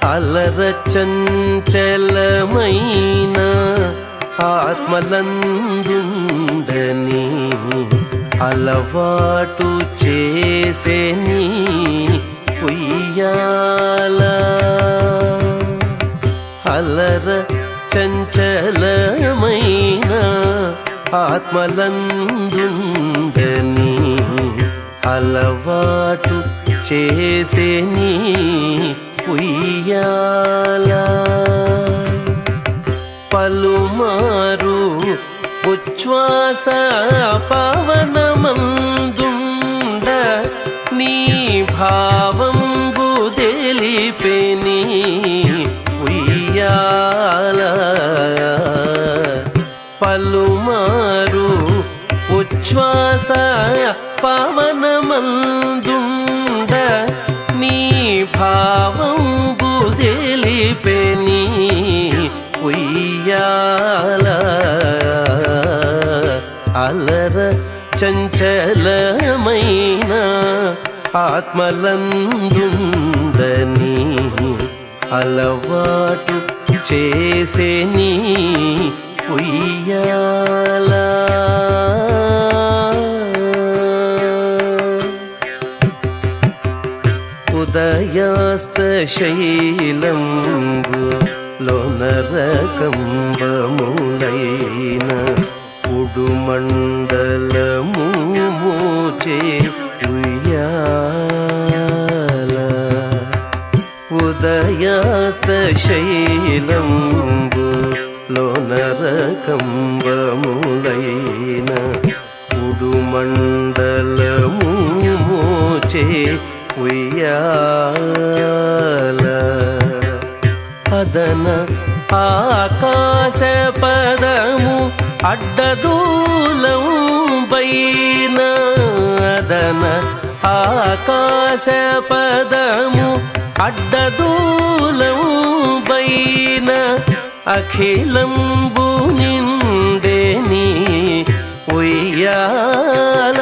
అలర చంచలమైన ఆత్మలందుండని అలవాటు చేసేని ఉయ్యాల అలర చంచలమైన ఆత్మలందుండని అలవాటు చేసేని ఉయ్యాల పలుమారు ఉచ్ఛ్వాస పవనమందుండ నీ భావంబు తెలిపెని ఉయ్యాల పలుమారు ఉచ్ఛ్వాస పవనమందుండ నీ భావంబు తెలిపెని ఉయ్యాల అలర చంచలమైన ఆత్మలందుందని అలవాటు చేసేని ఉయ్యాల ఉదయాస్త శైలంబు లోనరకంబములైన ఉడుమండలము మోచే ఉయ్యాల ఉదయాస్త శైలంబు లోనరకంబములైన ఉడుమండలము మోచే ఉయ్యాల అదన ఆకాశ పదము అడ్డదూలం పైన అదన ఆకాశ పదము అడ్డదూలం పైన అఖిలంబు నిండేని ఉయ్యాల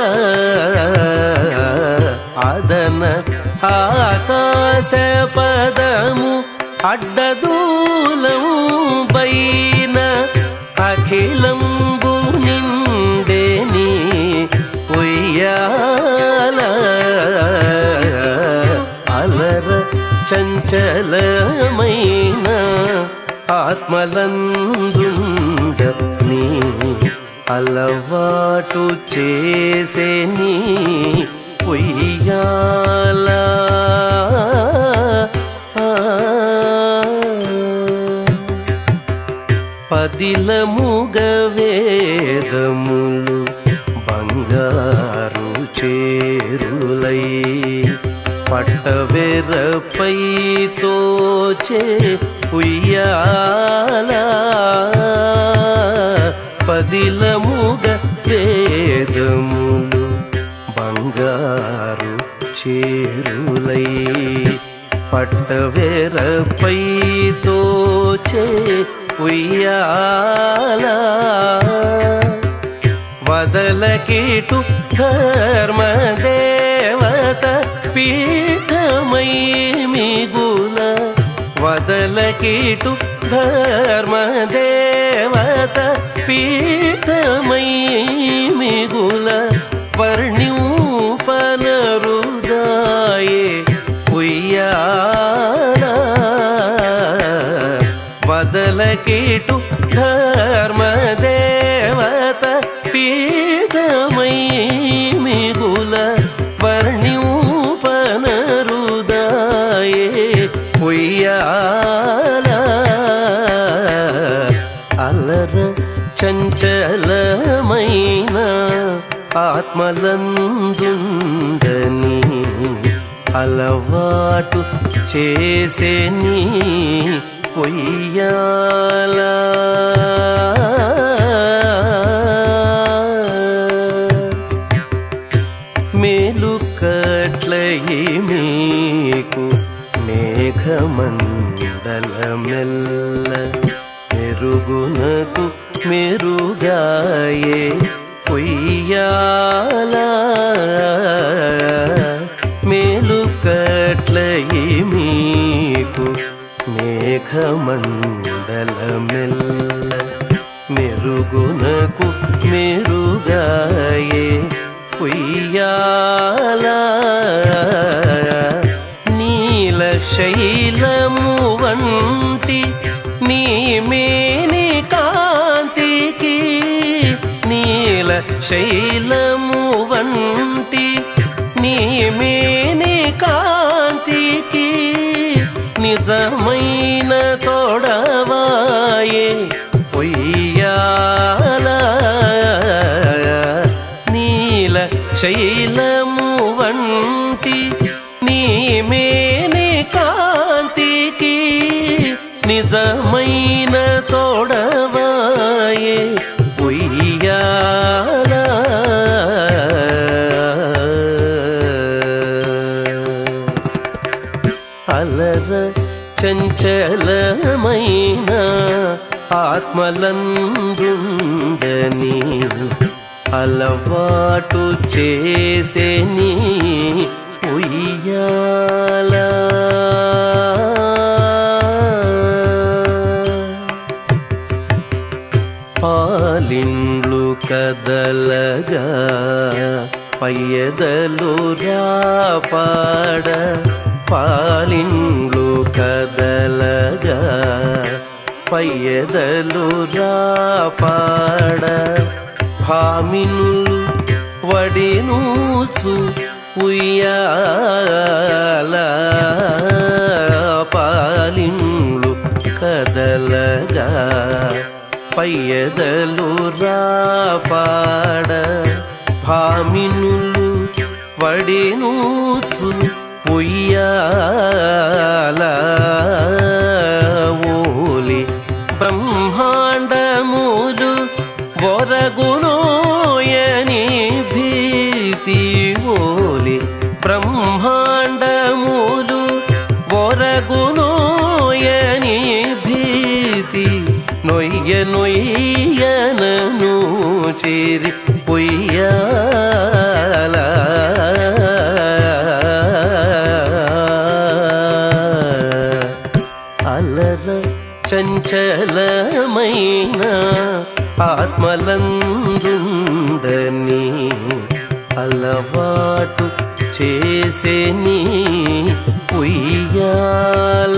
అదన ఆకాశ పదము అడ్డదూలం పైన అఖిలంబు నిండేని ఉయ్యాల అలర చంచలమైన ఆత్మలందుండ నీ అలవాటు చేసేని ఉయ్యాల పదిలముగ వేదములు బంగారు చేరులై పట్టవెరపై తోచే ఉయ్యాల పదిలముగ వేదములు బంగారు చేరులై పట్టవెరపై తోచే ఉయ్యాల వదలకిటు ధర్మదేవత పీఠమై మిగుల వదలకిటు ధర్మదేవత పీఠమై మిగుల వర్ణ్యూపనరుదాయే ఉయ్యాల వదలకిటు ధర్మదేవత పీఠమై మిగుల వర్ణ్యూపనరుదాయే ఉయ్యాల అలర చంచలమైన ఆత్మలందుండని అలవాటు చేసేని పొయ్యాల మేలు కట్లయి మీకు మేఘమండలమెల్ల మెరుగునకు మెరుగాయే పొయ్యాల మేలు కట్లయి మీకు మేఘమండలమెల్ల మెరుగునకు మెరుగాయే ఉయ్యాల నీల శైలము వంటి నీ మేని కాంతికి నీల శైలము వంటి నీ మేని కాంతికి నిజమైన తోడవాయే పొయ్యాల నీల శైలము వంటి నీ మేని కాంతికి నిజమైన తోడవాయే ఉయ్యాల అలర చంచలమైన ఆత్మలందుందని అలవాటు చేసే నీ ఉయ్యాల పాలిండ్లు కదలగా పయ్యదలు రాపాడ పాలిండ్లు కదలగా పయ్యదలు రాపాడ భామినులు వడినూచు ఉయ్యాల పాలిండ్లు కదలగా పయ్యదలు రాపాడ భామినులు వడినూచు ఉయ్యాల ఓలి బ్రహ్మాండములు బొరగునోయని భీతి ఓలి బ్రహ్మాండములు బొరగునోయని భీతి నొయ్య నొయ్యనను చేరి పొయ్యాల అలర చంచలమైన ఆత్మలందుందని అలవాటు చేసే నీ ఉయ్యాల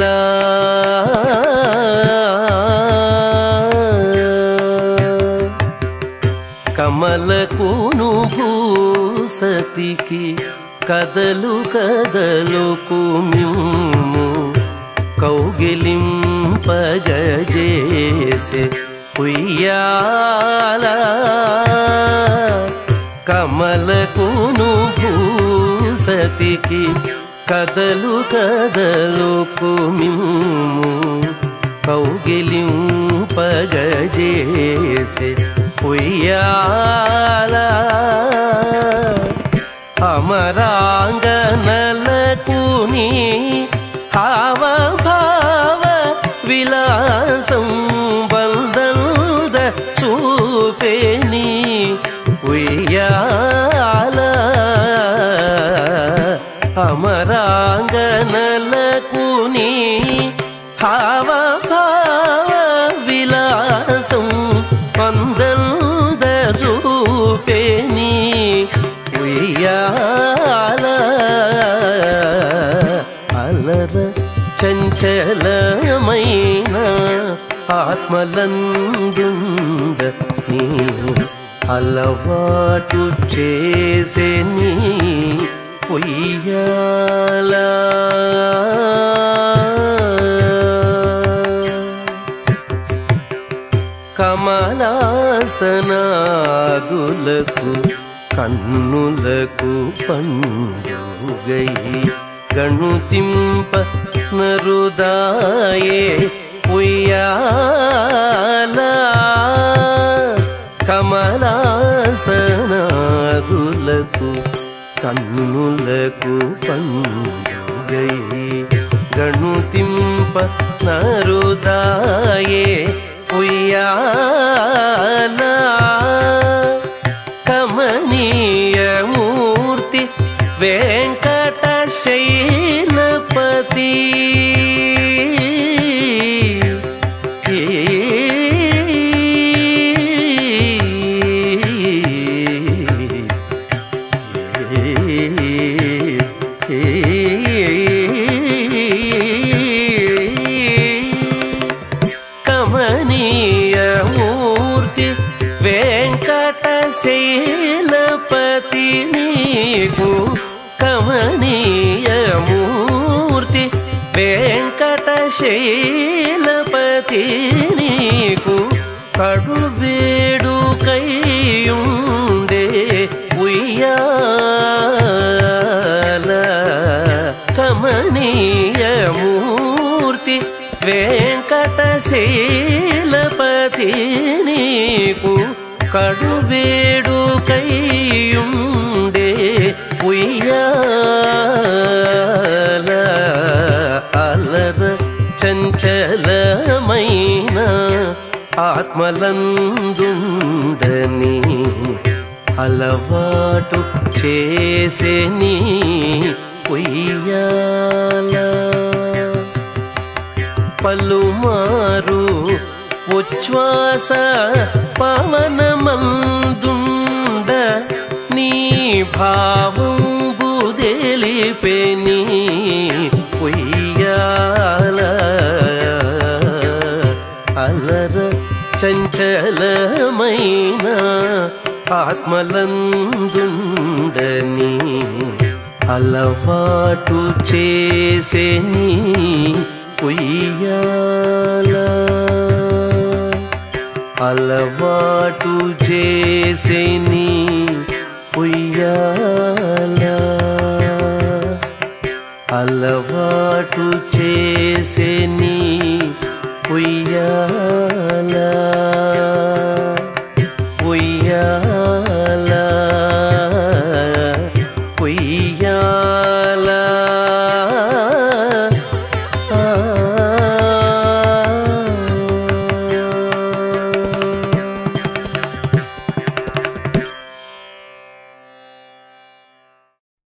కమలకును భూసతికి కదలు కదలుకు మిమ్ము కౌగిలింపగజేసే ఉయ్యాల కమలకును భూసతికి కదలు కదలుకు మిమ్ము కౌగిలింపగజేసే ఉయ్యాల అమరాంగనలకు నీ హావభావ విలాసం బల్దల్ద చూపేని ఉయ్యాల అమరాంగనలకు నీ హావభావ విలాసం పందల్ద చూపేని ఉయ్యాల అలర చంచలమైన ఆత్మలందుంద నీ అలవాటు చేసే నీ పొయ్యాల కమలాసనాదులకు కన్నులకు పండుగై గణుతింప నరుదాయే ఉయ్యాల కమలాసనాదులకు కన్నులకు పండుగై గణుతింప నరుదాయే ఉయ్యాల కమనీయమూర్తి వెంకట శైలపతి శైలపతి నీకు కడు వేడుకైయుండే ఉయ్యాల కమనీయమూర్తి వెంకటశైలపతి నీకు కడు వేడుకైయుండే ఉయ్యాల అలర చంచలమైన ఆత్మలందుండని అలవాటు చేసే నీ ఉయ్యాల పలుమారు ఉచ్ఛ్వాస పవనమందుండ నీ భావం బుదెలిపెని ఉయ్యాల అలర చంచలమైన ఆత్మలందుండని అలవాటు చేసే నీ ఉయ్యాల అలవాటు చేసే నీ ఉయ్యాల అలవాటు చేసే నీ ఉయ్యాల ఉయ్యాల ఉయ్యాల